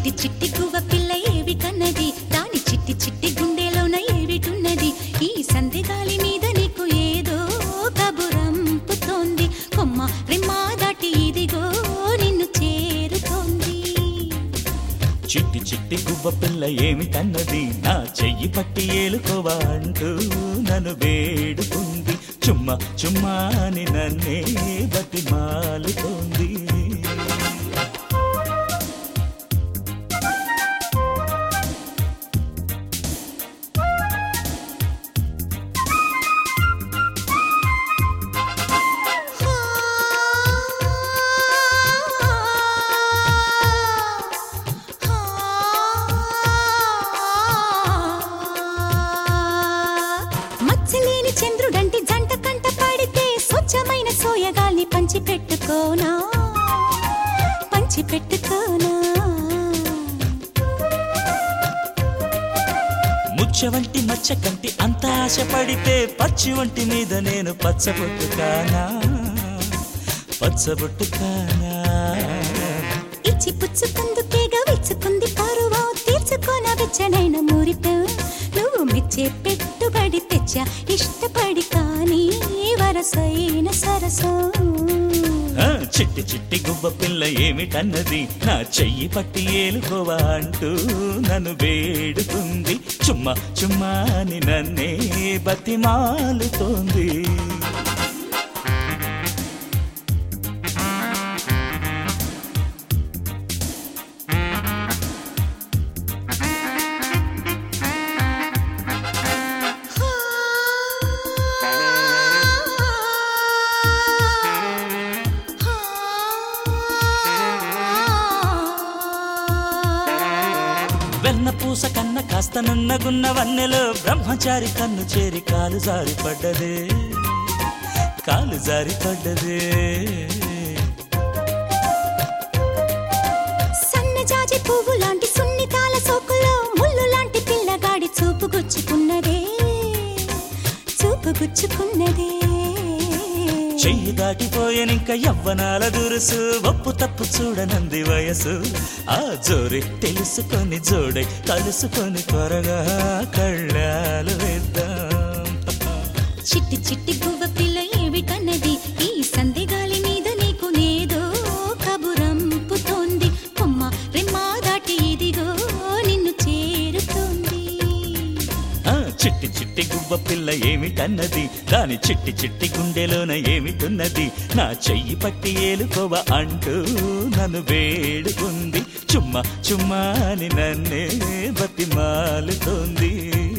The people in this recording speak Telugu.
చిట్టి చిట్టి గువ్వ పిల్ల ఏవి కన్నది దాని చిట్టి చిట్టి గుండెలోన ఏవిటున్నది ఈ సంధి గాలి మీద నీకు ఏదో కబురంపుతోంది కొమ్మ రెమ్మ దాటి ఇదిగో నిన్ను చేరుతోంది చిట్టి చిట్టి గువ్వ పిల్ల ఏమిటన్నది నా చెయ్యి పట్టి ఏలుకోవా అంటూ నన్ను వేడుకుంది చుమ్మా చుమ్మా అని నన్నే బతిమాలుతోంది మచ్చలేని చంద్రుడంటి జంట కంట పడితే స్వచ్ఛమైన సోయగాల్ని పంచి పెట్టుకోనా పంచి పెట్టుకోనా ముచ్చ వంటి మచ్చ కంటి అంత ఆశపడితే పచ్చి వంటి మీద నేను పచ్చబొట్టు కానా పచ్చబొట్టు కానా ఇచ్చి పుచ్చుకుందుకేగా విచ్చుకుంది పరువా తీర్చుకోన వెచ్చనైన మురిపం నువ్వు మెచ్చే పెట్టుబడి తెచ్చా ఇష్టపడి కానీ వరసైన సరసం ఆ, చిట్టి చిట్టి గువ్వ పిల్ల ఏమిటన్నది నా చెయ్యి పట్టి ఏలుకోవా అంటూ నన్ను వేడుకుంది చుమ్మా చుమ్మా అని నన్నే బతిమాలుతోంది వెన్న పూస కన్న కాస్త నున్నగున్న వన్నెలో బ్రహ్మచారి కన్ను చేరి కాలు జారి పడ్డదే కాలు జారి పడ్డదే సన్నజాజి పువ్వు లాంటి సున్నితాల సోకులో ముళ్ళు లాంటి పిల్లగాడి చూపు గుచ్చుకున్నదే చూపు గుచ్చుకున్నదే చెయ్యి దాటిపోయనింక యవ్వనాల దురుసు ఒప్పు తప్పు చూడనంది వయసు ఆ జోరి తెలుసుకొని జోడై కలుసుకొని త్వరగా కళ్ళాలు వేద్దాం చిట్టి చిట్టి గువ్వ పిల్ల ఏమిటన్నది ఈ సంధి గాలి మీద నీకు నేదో కబురంపుతోంది కొమ్మ రెమ్మ దాటి ఇదిగో నిన్ను చేరుతోంది ఆ చిట్టి చిట్టి గువ్వ పిల్ల ఏమిటన్నది దాని చిట్టి చిట్టి గుండెలోన ఏమిటున్నది నా చెయ్యి పట్టి ఏలుకోవ అంటూ నన్ను వేడుకుంది చుమ్మా చుమ్మా అని నన్నే బతిమాలుతోంది